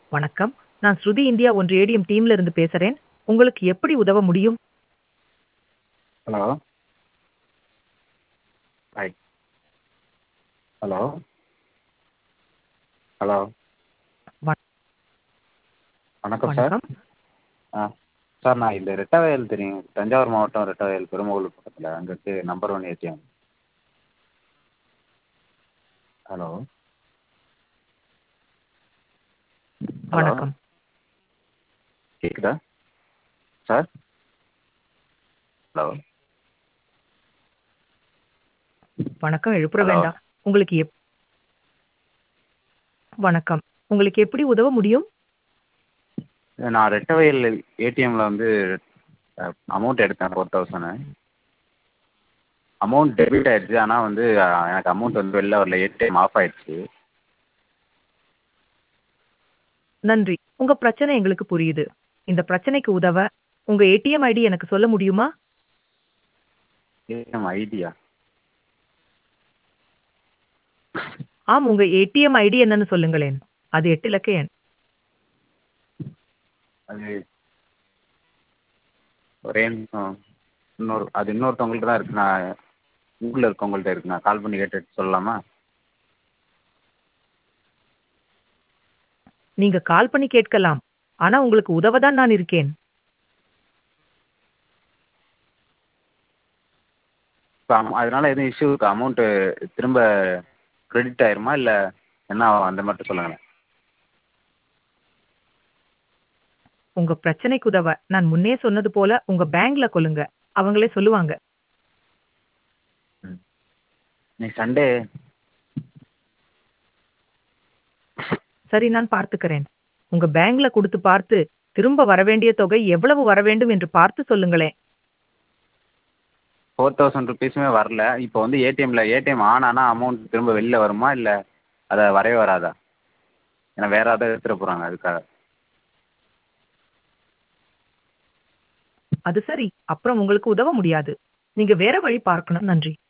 வணக்கம் நான் ஸ்ருதி இந்தியா ஒன்று ஏடிஎம் டீம்ல இருந்து பேசுறேன் உங்களுக்கு எப்படி உதவ முடியும் ஹலோ ஹாய் ஹலோ ஹலோ வ- வணக்கம் சார் வணக்கம் ஆ சார் நான் இந்த ரெட்டவயல் தெரியும் தஞ்சாவூர் மாவட்டம் ரெட்டவயல் பெருமகலூர் பக்கத்தில் அங்கே இருக்கு number one ATM hello hello வணக்கம் கேட்குதா சார் ஹலோ வணக்கம் எழுப்புற ஹலோ வேண்டாம் உங்களுக்கு எப் வணக்கம் உங்களுக்கு எப்படி உதவ முடியும் நான் ரெட்டவயல் ஏடிஎம்மில் வந்து அமௌண்ட் எடுத்தேன் ஃபோர் தௌசண்ட் அமௌண்ட் டெபிட் ஆயிடுச்சு ஆனால் வந்து அஹ், எனக்கு அமௌண்ட் வந்து வெளில வரல ஏடிஎம் ஆஃப் ஆயிடுச்சு நன்றி உங்க பிரச்சனை எங்களுக்கு புரியுது இந்த பிரச்சனைக்கு உதவ உங்க ஏடிஎம் ஐடி எனக்கு சொல்ல முடியுமா ஏடிஎம் ஐடியா ஆம் உங்க ஏடிஎம் ஐடி என்னன்னு சொல்லுங்களேன் அது எட்டு இலக்க எண் அது ஒரே நிமிஷம் இன்னொரு அது இன்னொருத்தவங்கள்ட்ட தான் இருக்கு நான் ஊரில் இருக்கவங்கள்ட்ட இருக்கு நான் கால் பண்ணி கேட்டுட்டு சொல்லலாமா நீங்க கால் பண்ணி கேட்கலாம் ஆனா உங்களுக்கு உதவ தான் நான் இருக்கேன் இப்போ அதனால எதுவும் இஷ்யூ இருக்கா அமௌண்ட்டு திரும்ப கிரெடிட் ஆயிருமா இல்லை என்ன ஆகும் அந்த மட்டும் சொல்லுங்களேன் உங்க பிரச்சனைக்கு உதவ நான் முன்னே சொன்னது போல உங்க பேங்க்ல கொள்ளுங்க அவங்களே சொல்லுவாங்க இன்னைக்கு சண்டே சரி நான் பார்த்துக்கிறேன் உங்க பேங்க்ல கொடுத்து பார்த்து திரும்ப வரவேண்டிய தொகை எவ்வளவு வர வேண்டும் என்று பார்த்து சொல்லுங்களேன் ஃபோர் தௌசண்ட் ருபீஸுமே வரல இப்போ வந்து ஏடிஎம்ல ஏடிஎம் ஆன் ஆனால் அமௌண்ட் திரும்ப வெளில வருமா இல்லை அதை வரவே வராதா ஏன்னா வேற ஏதாவது எடுத்துகிட்டு போகிறாங்க அதுக்காக அது சரி அப்புறம் உங்களுக்கு உதவ முடியாது நீங்க வேற வழி பார்க்கணும் நன்றி